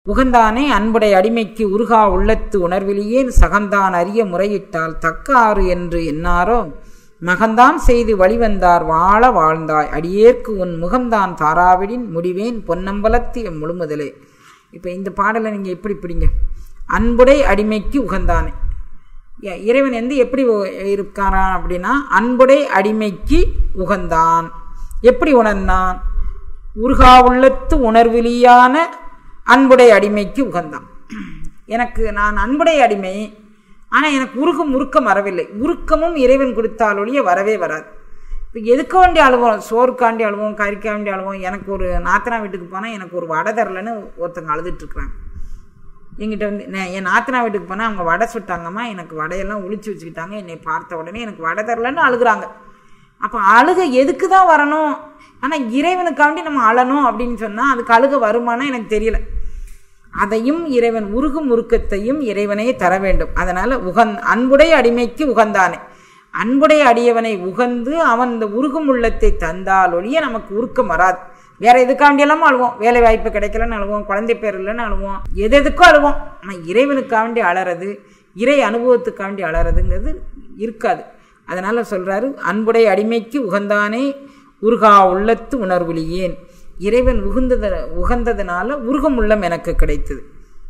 உகந்தானே அன்புடை அடிமைக்கு உருகா உள்ளத்து உணர்விலேயேன் சகந்தான் அறிய முறையிட்டால் தக்காறு என்று என்னாரோ மகந்தான் செய்து வழிவந்தார் வாழ வாழ்ந்தாய் அடியேற்கு உன் முகம்தான் தாராவிடின் முடிவேன் பொன்னம்பலத்து எம் முழுமுதலே இப்போ இந்த பாடலை நீங்கள் எப்படி பிடிங்க அன்புடை அடிமைக்கு உகந்தானே இ- இறைவன் வந்து எப்படி உ- இருக்காரான் அப்படின்னா அன்புடை அடிமைக்கு உகந்தான் எப்படி உணர்ந்தான் உருகா உள்ளத்து உணர்விலியான அன்புடை அடிமைக்கு உகந்தான் எனக்கு நான் அன்புடை அடிமை ஆனால் எனக்கு உருகும் உருக்கம் வரவில்லை உருக்கமும் இறைவன் கொடுத்தால் ஒழிய வரவே வராது இப்போ எதுக்க வேண்டி அழுவோம் சோறுக்காண்டி அழுவோம் கறிக்க வேண்டி அழுவோம் எனக்கு ஒரு நாத்தனா வீட்டுக்கு போனால் எனக்கு ஒரு வடை தரலன்னு ஒருத்தங்க அழுதுட்டுருக்குறாங்க எங்கிட்ட வந்து நான் என் நாத்தனா வீட்டுக்கு போனால் அவங்க வடை சுட்டாங்கம்மா எனக்கு வடையெல்லாம் ஒளிச்சு வச்சுக்கிட்டாங்க என்னை பார்த்த உடனே எனக்கு வடை தரலன்னு அழுகுறாங்க அப்போ அழுக எதுக்கு தான் வரணும் ஆனால் இறைவனுக்காண்டி நம்ம அழணும் அப்படின்னு சொன்னால் அதுக்கு அழுக வருமானம் எனக்கு தெரியல அதையும் இறைவன் உருகும் உருக்கத்தையும் இறைவனே தர வேண்டும் அதனால் உகந் அன்புடைய அடிமைக்கு உகந்தானே அன்புடைய அடியவனை உகந்து அவன் இந்த உருகும் உள்ளத்தை தந்தால் ஒழிய நமக்கு உருக்கம் வராது வேற எதுக்காண்டியெல்லாம் அழுவோம் வேலை வாய்ப்பு கிடைக்கலன்னு அழுவோம் குழந்தை பேர் இல்லைன்னு அழுவோம் எது எதுக்கும் அழுவோம் ஆனால் இறைவனுக்காண்டி அலறது இறை அனுபவத்துக்காண்டி அலறதுங்கிறது இருக்காது அதனால் சொல்கிறாரு அன்புடைய அடிமைக்கு உகந்தானே உருகா உள்ளத்து உணர்வுலியேன் இறைவன் உகுந்தத உகந்ததுனால உருகும் உள்ளம் எனக்கு கிடைத்தது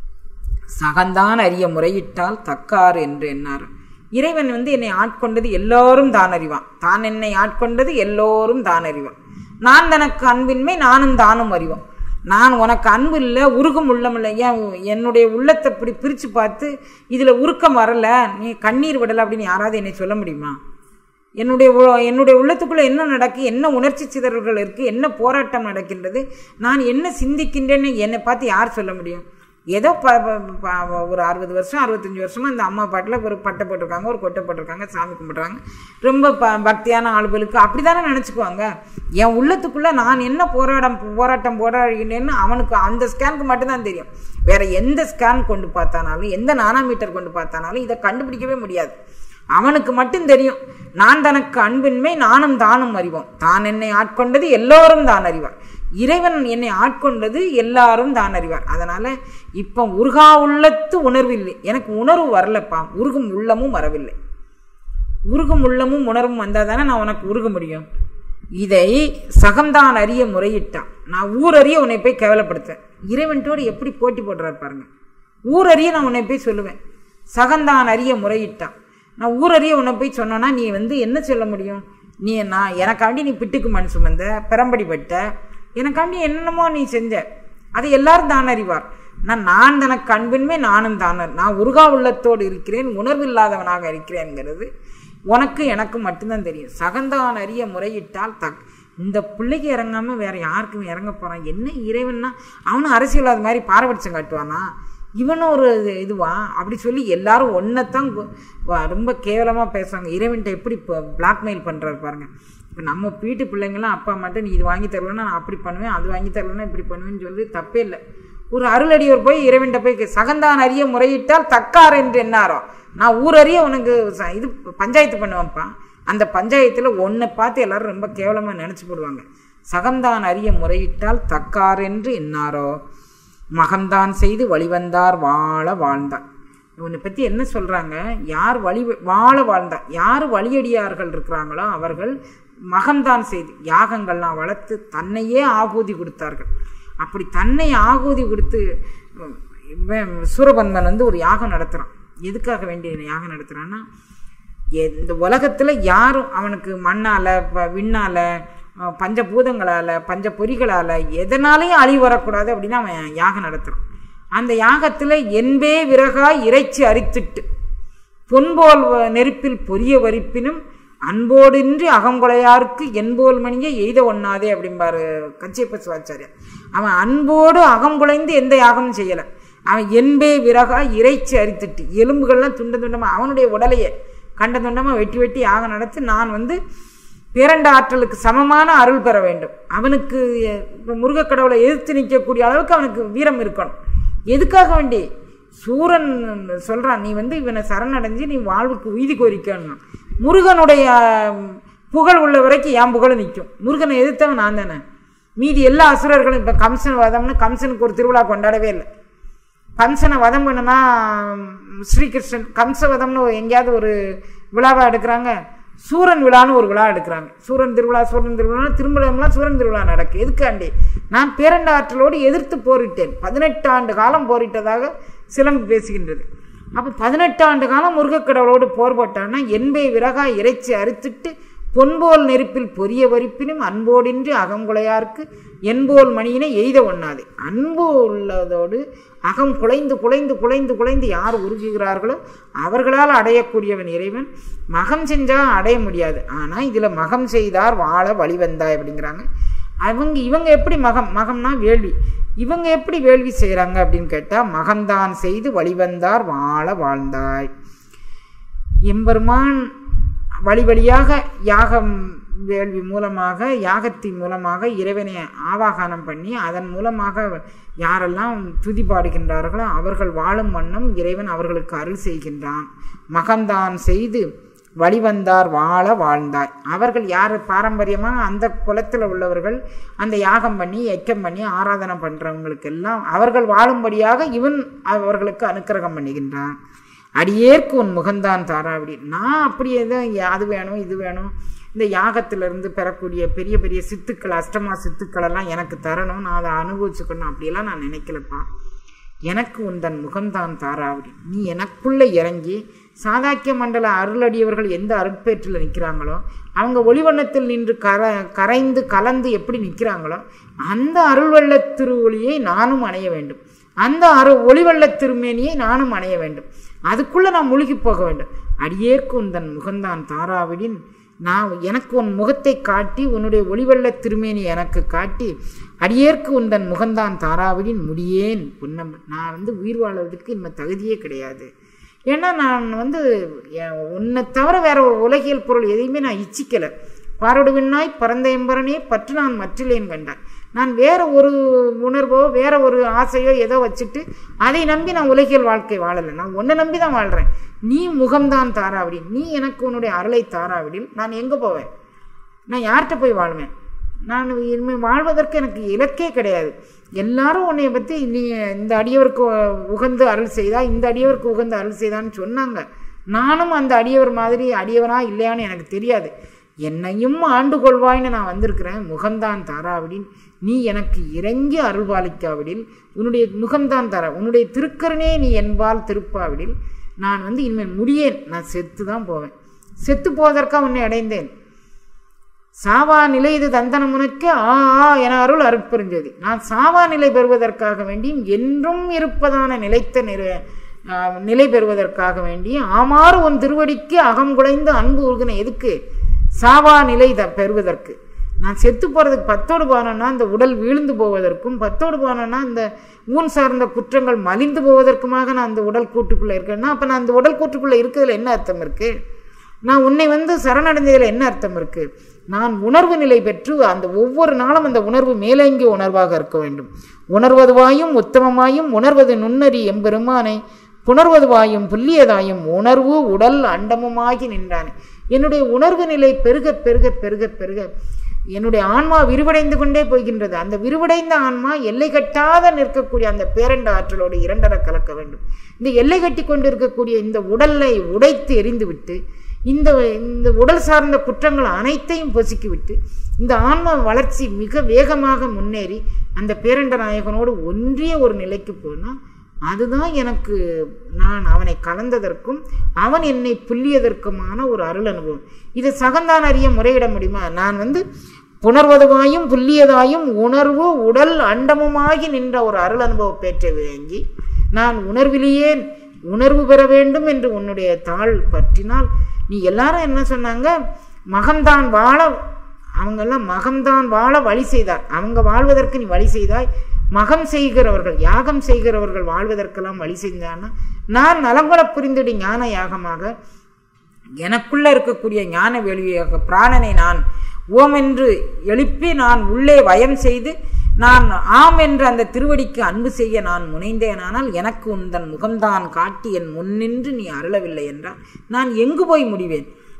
சகந்தான் அறிய முறையிட்டால் தக்காறு என்று எண்ணார் இறைவன் வந்து என்னை ஆட்கொண்டது எல்லோரும் தான் அறிவான் தான் என்னை ஆட்கொண்டது எல்லோரும் தான் அறிவான் நான் தனக்கு அன்பின்மை நானும் தானும் அறிவோம் நான் உனக்கு அன்பு இல்லை உருகும் உள்ளம் இல்லை ஏன் என்னுடைய உள்ளத்தை இப்படி பிரித்து பார்த்து இதில் உருக்கம் வரல நீ கண்ணீர் விடலை அப்படின்னு யாராவது என்னை சொல்ல முடியுமா என்னுடைய உ- என்னுடைய உள்ளத்துக்குள்ளே என்ன நடக்கு என்ன உணர்ச்சி சிதறல்கள் இருக்குது என்ன போராட்டம் நடக்கின்றது நான் என்ன சிந்திக்கின்றேன்னு என்னை பார்த்து யார் சொல்ல முடியும் ஏதோ ப ப- ப- ஒரு அறுபது வருஷம் அறுபத்தஞ்சி வருஷமாக இந்த அம்மா பாட்டில் ஒரு பட்டை போட்டிருக்காங்க ஒரு கொட்டை போட்டிருக்காங்க சாமி கும்பிட்றாங்க ரொம்ப ப பக்தியான ஆளுகளுக்கு அப்படி தானே நினச்சிக்குவாங்க என் உள்ளத்துக்குள்ளே நான் என்ன போராட்டம் போராட்டம் போராடுகின்றேன்னு அவனுக்கு அந்த ஸ்கேனுக்கு மட்டும்தான் தெரியும் வேற எந்த ஸ்கேன் கொண்டு பார்த்தானாலும் எந்த நானாமீட்டர் கொண்டு பார்த்தானாலும் இதை கண்டுபிடிக்கவே முடியாது அவனுக்கு மட்டும் தெரியும் நான் தனக்கு அன்பின்மை நானும் தானும் அறிவோம் தான் என்னை ஆட்கொண்டது எல்லோரும் தான் அறிவார் இறைவன் என்னை ஆட்கொண்டது எல்லாரும் தான் அறிவார் அதனால இப்போ உருகா உள்ளத்து உணர்வு இல்லை எனக்கு உணர்வு வரலப்பா உருகும் உள்ளமும் வரவில்லை உருகும் உள்ளமும் உணர்வும் வந்தால் தானே நான் உனக்கு உருக முடியும் இதை சகம்தான் அறிய முறையிட்டான் நான் ஊரறிய உன்னை போய் கேவலப்படுத்துவேன் இறைவன்ட்டோடு எப்படி போட்டி போடுறாரு பாருங்க ஊரறிய நான் உன்னை போய் சொல்லுவேன் சகந்தான் அறிய முறையிட்டான் நான் ஊரறிய உன்னை போய் சொன்னோன்னா நீ வந்து என்ன சொல்ல முடியும் நீ நான் எனக்காண்டி நீ பிட்டுக்கு மண் சுமந்த பெரம்படிப்பட்ட எனக்காண்டி என்னென்னமோ நீ செஞ்ச அதை எல்லாரும் தான் அறிவார் நான் நான் தனக்கு அன்பின்மை நானும் தான் அறி- நான் உருகா உள்ளத்தோடு இருக்கிறேன் உணர்வில்லாதவனாக இருக்கிறேன்ங்கிறது உனக்கு எனக்கு மட்டும்தான் தெரியும் சகந்தான் அறிய முறையிட்டால் தக் இந்த பிள்ளைக்கு இறங்காம வேற யாருக்கும் இறங்க போறான் என்ன இறைவன்னா அவனும் அரசியல் மாதிரி பாரபட்சம் காட்டுவானா இவனும் ஒரு இது- இதுவா அப்படி சொல்லி எல்லாரும் ஒன்றைத்தான் ரொம்ப கேவலமாக பேசுவாங்க இறைவன்ட்ட எப்படி இப்போ பிளாக்மெயில் பண்ணுறாரு பாருங்க இப்போ நம்ம வீட்டு பிள்ளைங்களாம் அப்பா மட்டும் நீ இது வாங்கி தரலன்னா நான் அப்படி பண்ணுவேன் அது வாங்கி தரலன்னா இப்படி பண்ணுவேன்னு சொல்லி தப்பே இல்லை ஒரு அருளடியோர் போய் இறைவன்ட்ட போய் கே- சகந்தான் அறிய முறையிட்டால் தக்கார் என்று என்னாரோ நான் ஊரறிய உனக்கு ச- இது பஞ்சாயத்து பண்ணுவேன்ப்பா அந்த பஞ்சாயத்தில் ஒன்றை பார்த்து எல்லாரும் ரொம்ப கேவலமாக நினச்சி போடுவாங்க சகந்தான் அறிய முறையிட்டால் தக்கார் என்று என்னாரோ மகம்தான் செய்து வழிவந்தார் வாழ வாழ்ந்தார் இவனை பற்றி என்ன சொல்கிறாங்க யார் வழி வாழ வாழ்ந்தார் யார் வழியடியார்கள் இருக்கிறாங்களோ அவர்கள் மகம்தான் செய்து யாகங்கள்லாம் வளர்த்து தன்னையே ஆகூதி கொடுத்தார்கள் அப்படி தன்னை ஆகூதி கொடுத்து இவன் சூரபன்மன் வந்து ஒரு யாகம் நடத்துகிறான் எதுக்காக வேண்டிய யாகம் நடத்துகிறான்னா இந்த உலகத்தில் யாரும் அவனுக்கு மண்ணால் விண்ணால் பஞ்சபூதங்களால் பஞ்ச பொறிகளால் எதனாலையும் அழிவு வரக்கூடாது அப்படின்னு அவன் யாகம் நடத்துகிறான் அந்த யாகத்தில் என்பே விறகாய் இறைச்சி அரித்திட்டு பொன்போல் வ- நெருப்பில் பொரிய வரிப்பினும் அன்போடின்றி அகங்கொலையாருக்கு என்போல் மணியை எய்த ஒண்ணாதே அப்படிம்பாரு கச்சியப்ப சிவாச்சாரியார் அவன் அன்போடு அகங்குலைந்து எந்த யாகமும் செய்யலை அவன் என்பே விறகா இறைச்சி அரித்திட்டு எலும்புகள்லாம் துண்டு துண்டமாக அவனுடைய உடலையே கண்ட துண்டமாக வெட்டி வெட்டி யாகம் நடத்தி நான் வந்து பேரண்ட ஆற்றலுக்கு சமமான அருள் பெற வேண்டும் அவனுக்கு இப்போ முருகக்கடவுளை எதிர்த்து நிற்கக்கூடிய அளவுக்கு அவனுக்கு வீரம் இருக்கணும் எதுக்காக வேண்டி சூரன் சொல்றான் நீ வந்து இவனை சரணடைஞ்சு நீ வாழ்வுக்கு வீதி கோரிக்கணும் முருகனுடைய ம், புகழ் உள்ள வரைக்கும் என் புகழ் நிற்கும் முருகனை எதிர்த்தவன் நான் தானே மீதி எல்லா அசுரர்களும் இப்போ கம்சன் வாதம்னு கம்சனுக்கு ஒரு திருவிழா கொண்டாடவே இல்லை கம்சனை வதம் பண்ணுனா ம், ஸ்ரீகிருஷ்ணன் கம்ச வதம்னு ஒரு- எங்கேயாவது ஒரு விழாவா எடுக்கிறாங்க சூரன் விழான்னு ஒரு விழா எடுக்கிறாங்க சூரன் திருவிழா சூரன் திருவிழா திருமணம்லாம் சூரன் திருவிழா நடக்கு எதுக்காண்டி நான் பேரண்ட ஆற்றலோடு எதிர்த்து போரிட்டேன் பதினெட்டு ஆண்டு காலம் போரிட்டதாக சிலம்பு பேசுகின்றது அப்போ பதினெட்டு ஆண்டு காலம் முருகக்கடவுளோடு போர் போட்டான்னா என்பை விறகாய் இறைச்சி அறுத்துட்டு பொன்போல் நெருப்பில் பொரிய வரிப்பினும் அன்போடின்றி அகங்குலையார்க்கு என்போல் மணியினை எய்த ஒண்ணாது அன்பு உள்ளதோடு அகம் குலைந்து குலைந்து குலைந்து குலைந்து யார் உருகுகிறார்களோ அவர்களால் அடையக்கூடியவன் இறைவன் மகம் செஞ்சா அடைய முடியாது ஆனா இதுல மகம் செய்தார் வாழ வழிவந்தாய் அப்படிங்கிறாங்க அவங்க இவங்க எப்படி மகம் மகம்னா வேள்வி இவங்க எப்படி வேள்வி செய்கிறாங்க அப்படின்னு கேட்டால் மகம்தான் செய்து வழிவந்தார் வாழ வாழ்ந்தாய் எம்பெருமான் வழி வழியாக யாகம் வேள்வி மூலமாக யாகத்தின் மூலமாக இறைவனை ஆவாகனம் பண்ணி அதன் மூலமாக யாரெல்லாம் துதி பாடுகின்றார்களோ அவர்கள் வாழும் வண்ணம் இறைவன் அவர்களுக்கு அருள் செய்கின்றான் மகம்தான் செய்து வழிவந்தார் வாழ வாழ்ந்தாய் அவர்கள் யார் பாரம்பரியமாக அந்த குலத்தில் உள்ளவர்கள் அந்த யாகம் பண்ணி எக்கம் பண்ணி ஆராதனை பண்ணுறவங்களுக்கெல்லாம் அவர்கள் வாழும்படியாக இவன் அவர்களுக்கு அனுக்கிரகம் பண்ணுகின்றான் அடியேற்கு உன் முகந்தான் தாராவிடி நான் அப்படியே தான் அது வேணும் இது வேணும் இந்த யாகத்திலிருந்து பெறக்கூடிய பெரிய பெரிய சித்துக்கள் அஷ்டமா சித்துக்களெல்லாம் எனக்கு தரணும் நான் அதை அனுபவிச்சுக்கணும் அப்படியெல்லாம் நான் நினைக்கலப்பா எனக்கு உந்தன் முகம்தான் தாராவிடி நீ எனக்குள்ளே இறங்கி சாதாக்கிய மண்டல அருளடியவர்கள் எந்த அருட்பேற்றில் நிற்கிறாங்களோ அவங்க ஒளிவண்ணத்தில் நின்று கர கரைந்து கலந்து எப்படி நிற்கிறாங்களோ அந்த அருள்வெள்ள திருவொளியை நானும் அணைய வேண்டும் அந்த அரு ஒளிவெள்ள திருமேனியை நானும் அணைய வேண்டும் அதுக்குள்ளே நான் முழுகி போக வேண்டும் அடியேற்கு உந்தன் முகந்தான் தாராவிடின் நான் எனக்கு உன் முகத்தை காட்டி உன்னுடைய ஒளிவெள்ள திருமேனி எனக்கு காட்டி அடியேற்கு உந்தன் முகந்தான் தாராவிடின் முடியேன் புன்னம் நான் வந்து உயிர் வாழ்வதற்கு இன்னும் தகுதியே கிடையாது ஏன்னா நான் வந்து எ- உன்னை தவிர வேற ஒரு உலகியல் பொருள் எதையுமே நான் இச்சிக்கலை பாரோடுவின்னாய் பரந்த எம்பரனே பற்று நான் மற்றிலேன் கண்டான் நான் வேற ஒரு உணர்வோ வேற ஒரு ஆசையோ ஏதோ வச்சுட்டு அதை நம்பி நான் உலகியல் வாழ்க்கை வாழலை நான் உன்னை நம்பி தான் வாழ்கிறேன் நீ முகம்தான் தாராவிடி நீ எனக்கு உன்னுடைய அருளை தாராவிடில் நான் எங்கே போவேன் நான் யார்கிட்ட போய் வாழ்வேன் நான் இனிமேல் வாழ்வதற்கு எனக்கு இலக்கே கிடையாது எல்லாரும் உன்னை பற்றி நீ இந்த அடியவருக்கு உகந்து அருள் செய்தா இந்த அடியவருக்கு உகந்து அருள் செய்தான்னு சொன்னாங்க நானும் அந்த அடியவர் மாதிரி அடியவனா இல்லையான்னு எனக்கு தெரியாது என்னையும் ஆண்டு கொள்வாய்ன்னு நான் வந்திருக்கிறேன் முகம்தான் தாராவிடின் நீ எனக்கு இறங்கி அருள்பாலிக்காவிடில் உன்னுடைய முகம்தான் தர உன்னுடைய திருக்கரனே நீ என்பால் திருப்பாவிடில் நான் வந்து இனிமேல் முடியேன் நான் செத்து தான் போவேன் செத்து போவதற்காக உன்னை அடைந்தேன் சாவா நிலை இது தந்தனமுனுக்கு ஆ ஆ என அருள் அருட்பெருஞ்சோதி நான் சாவா நிலை பெறுவதற்காக வேண்டியும் என்றும் இருப்பதான நிலைத்த நிறை ஆ, நிலை பெறுவதற்காக வேண்டியும் ஆமாறு உன் திருவடிக்கு அகம் குலைந்து அன்பு உருகின எதுக்கு சாவா நிலை த பெறுவதற்கு நான் செத்து போகிறதுக்கு பத்தோடு போனேன்னா இந்த உடல் வீழ்ந்து போவதற்கும் பத்தோடு போனேன்னா இந்த ஊன் சார்ந்த குற்றங்கள் மலிந்து போவதற்குமாக நான் அந்த உடல் கூட்டுக்குள்ளே இருக்கேன்னா அப்போ நான் அந்த உடல் கூட்டுக்குள்ளே இருக்கிறதுல என்ன அர்த்தம் இருக்குது நான் உன்னை வந்து சரணடைந்ததில் என்ன அர்த்தம் இருக்கு நான் உணர்வு நிலை பெற்று அந்த ஒவ்வொரு நாளும் அந்த உணர்வு மேலோங்கி உணர்வாக இருக்க வேண்டும் உணர்வதுவாயும் உத்தமமாயும் உணர்வது நுண்ணறி எம்பெருமானை புணர்வதுவாயும் புல்லியதாயும் உணர்வு உடல் அண்டமுமாகி நின்றானே என்னுடைய உணர்வு நிலை பெருக பெருக பெருக பெருக என்னுடைய ஆன்மா விரிவடைந்து கொண்டே போகின்றது அந்த விரிவடைந்த ஆன்மா எல்லை கட்டாத நிற்கக்கூடிய அந்த பேரண்ட ஆற்றலோடு இரண்டர கலக்க வேண்டும் இந்த எல்லை கட்டி கொண்டு இருக்கக்கூடிய இந்த உடலை உடைத்து எரிந்துவிட்டு இந்த இந்த உடல் சார்ந்த குற்றங்கள் அனைத்தையும் பொசுக்கிவிட்டு இந்த ஆன்மா வளர்ச்சி மிக வேகமாக முன்னேறி அந்த பேரண்ட நாயகனோடு ஒன்றிய ஒரு நிலைக்கு போனால் அதுதான் எனக்கு நான் அவனை கலந்ததற்கும் அவன் என்னை புல்லியதற்குமான ஒரு அருள் அனுபவம் இதை சகந்தான் அறிய முறையிட முடியுமா நான் வந்து புணர்வதுவாயும் புல்லியதாயும் உணர்வு உடல் அண்டமுமாகி நின்ற ஒரு அருள் அனுபவ பேற்றை வாங்கி நான் உணர்விலேயே உணர்வு பெற வேண்டும் என்று உன்னுடைய தாள் பற்றினால் நீ எல்லாரும் என்ன சொன்னாங்க மகம்தான் வாழ அவங்கெல்லாம் மகம்தான் வாழ வழி செய்தார் அவங்க வாழ்வதற்கு நீ வழி செய்தாய் மகம் செய்கிறவர்கள் யாகம் செய்கிறவர்கள் வாழ்வதற்கெல்லாம் வழி செஞ்சான்னா நான் நலங்குல புரிந்துடி ஞான யாகமாக எனக்குள்ள இருக்கக்கூடிய ஞான வேள்வியாக பிராணனை நான் ஓம் என்று எழுப்பி நான் உள்ளே வயம் செய்து நான் ஆம் என்று அந்த திருவடிக்கு அன்பு செய்ய நான் முனைந்தேனானால் எனக்கு உந்தன் முகம்தான் காட்டி என் முன்னின்று நீ அருளவில்லை என்றால் நான் எங்கு போய் முடிவேன்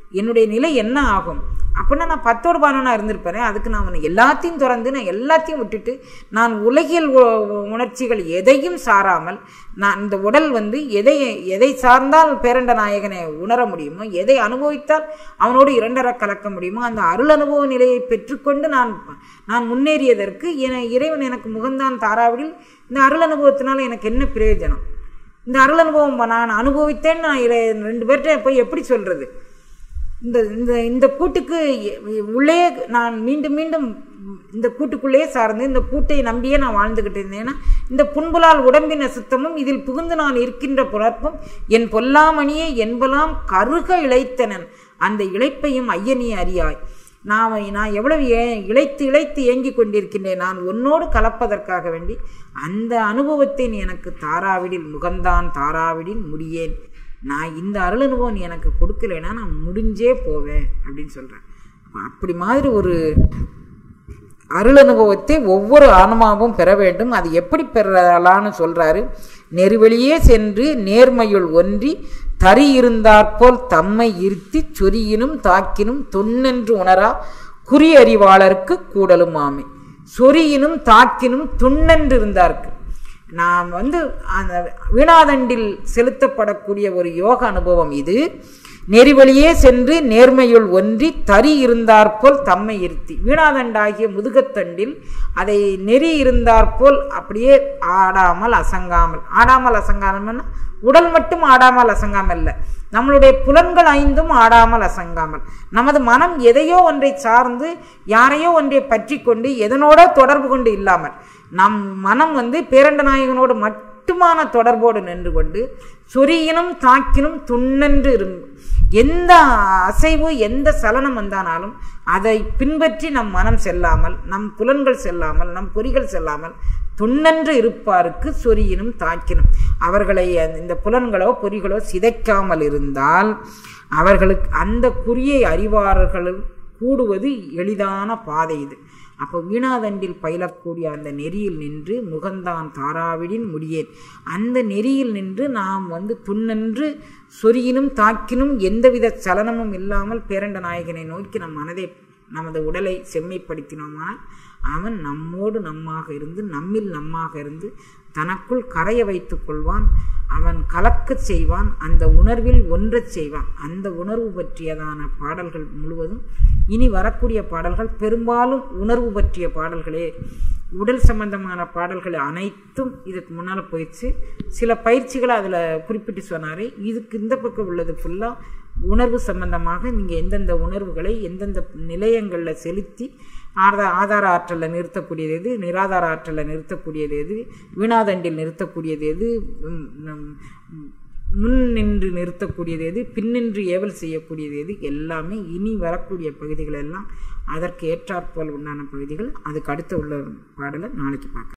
என்னுடைய நிலை என்ன ஆகும் அப்படின்னா நான் பத்தோடு பானனா இருந்திருப்பேனே அதுக்கு நான் அவனை எல்லாத்தையும் திறந்து நான் எல்லாத்தையும் விட்டுட்டு நான் உலகியல் உ- உணர்ச்சிகள் எதையும் சாராமல் நான் இந்த உடல் வந்து எதை எதை சார்ந்தால் பேரண்ட நாயகனை உணர முடியுமோ எதை அனுபவித்தால் அவனோடு இரண்டர கலக்க முடியுமோ அந்த அருள் அனுபவ நிலையை பெற்றுக்கொண்டு நான் நான் முன்னேறியதற்கு என இறைவன் எனக்கு முகந்தான் தாராவிடில் இந்த அருள் அனுபவத்தினால எனக்கு என்ன பிரயோஜனம் இந்த அருள் அனுபவம் நான் அனுபவித்தேன்னு நான் இறை- ரெண்டு பேர்கிட்ட போய் எப்படி சொல்றது இந்த இந்த இந்த கூட்டுக்கு எ- உள்ளே நான் மீண்டும் மீண்டும் இந்த கூட்டுக்குள்ளேயே சார்ந்து இந்த கூட்டை நம்பியே நான் வாழ்ந்துகிட்டு இருந்தேன்னா இந்த புண்புலால் உடம்பின் அசுத்தமும் இதில் புகுந்து நான் இருக்கின்ற புலர்ப்பும் என் பொல்லாமணியே என்பலாம் கருக இழைத்தனன் அந்த இழைப்பையும் ஐயனே அறியாய் நான் நான் எவ்வளவு ஏ இழைத்து இழைத்து ஏங்கிக் கொண்டிருக்கின்றேன் நான் உன்னோடு கலப்பதற்காக வேண்டி அந்த அனுபவத்தை நீ எனக்கு தாராவிடில் முகந்தான் தாராவிடில் முடியேன் நான் இந்த அருள் அனுபவம் நீ எனக்கு கொடுக்கலைன்னா நான் முடிஞ்சே போவேன் அப்படின்னு சொல்கிறேன் அப்படி மாதிரி ஒரு அருள் அனுபவத்தை ஒவ்வொரு ஆன்மாவும் பெற வேண்டும் அது எப்படி பெறலான்னு சொல்றாரு நெருவெளியே சென்று நேர்மையுள் ஒன்றி தறி இருந்தாற்போல் தம்மை இருத்தி சொரியினும் தாக்கினும் தொன்னென்று உணரா குறி அறிவாளருக்கு கூடலும் ஆமை சொரியினும் தாக்கினும் துண்ணென்று இருந்தார்க்கு நாம் வந்து அந்த வீணாதண்டில் செலுத்தப்படக்கூடிய ஒரு யோக அனுபவம் இது நெறிவழியே சென்று நேர்மையுள் ஒன்றி தறி இருந்தாற்போல் தம்மை இருத்தி வீணாதண்டாகிய முதுகத்தண்டில் அதை நெறி இருந்தாற்போல் அப்படியே ஆடாமல் அசங்காமல் ஆடாமல் அசங்காமல்னா உடல் மட்டும் ஆடாமல் அசங்காமல் இல்லை நம்மளுடைய புலன்கள் ஐந்தும் ஆடாமல் அசங்காமல் நமது மனம் எதையோ ஒன்றை சார்ந்து யாரையோ ஒன்றை பற்றி கொண்டு எதனோட தொடர்பு கொண்டு இல்லாமல் நம் மனம் வந்து பேரண்ட நாயகனோடு மட்டுமான தொடர்போடு நின்று கொண்டு சொரியினும் தாக்கினும் துண்ணென்று இரும் எந்த அசைவு எந்த சலனம் வந்தானாலும் அதை பின்பற்றி நம் மனம் செல்லாமல் நம் புலன்கள் செல்லாமல் நம் பொறிகள் செல்லாமல் துண்ணென்று இருப்பாருக்கு சொரியினும் தாக்கினும் அவர்களை அந்த- இந்த புலன்களோ பொறிகளோ சிதைக்காமல் இருந்தால் அவர்களுக்கு அந்த குறியை அறிவார்கள் கூடுவது எளிதான பாதை இது அப்போ வீணாதண்டில் பயிலக்கூடிய அந்த நெறியில் நின்று முகந்தான் தாராவிடின் முடியேன் அந்த நெறியில் நின்று நாம் வந்து துண்ணென்று சொரியினும் தாக்கினும் எந்தவித சலனமும் இல்லாமல் பேரண்ட நாயகனை நோக்கி நம் மனதை நமது உடலை செம்மைப்படுத்தினோமானால் அவன் நம்மோடு நம்மாக இருந்து நம்மில் நம்மாக இருந்து தனக்குள் கரைய வைத்துக் கொள்வான் அவன் கலக்கச் செய்வான் அந்த உணர்வில் ஒன்றச் செய்வான் அந்த உணர்வு பற்றியதான பாடல்கள் முழுவதும் இனி வரக்கூடிய பாடல்கள் பெரும்பாலும் உணர்வு பற்றிய பாடல்களே உடல் சம்பந்தமான பாடல்கள் அனைத்தும் இதுக்கு முன்னால் போயிடுச்சு சில பயிற்சிகளை அதில் குறிப்பிட்டு சொன்னார் இதுக்கு இந்த பக்கம் உள்ளது ஃபுல்லாக உணர்வு சம்பந்தமாக நீங்கள் எந்தெந்த உணர்வுகளை எந்தெந்த நிலையங்களில் செலுத்தி ஆதா ஆதார ஆற்றலை நிறுத்தக்கூடியது எது நிராதார ஆற்றலை நிறுத்தக்கூடியது எது வீணாதண்டில் நிறுத்தக்கூடியது எது உம், நம், உம், முன் நின்று நிறுத்தக்கூடியது எது பின்னின்று ஏவல் செய்யக்கூடியது எது எல்லாமே இனி வரக்கூடிய பகுதிகள் எல்லாம் அதற்கு ஏற்றாற்போல் உண்டான பகுதிகள் அதுக்கு அடுத்து உள்ள பாடலை நாளைக்கு பார்க்கலாம்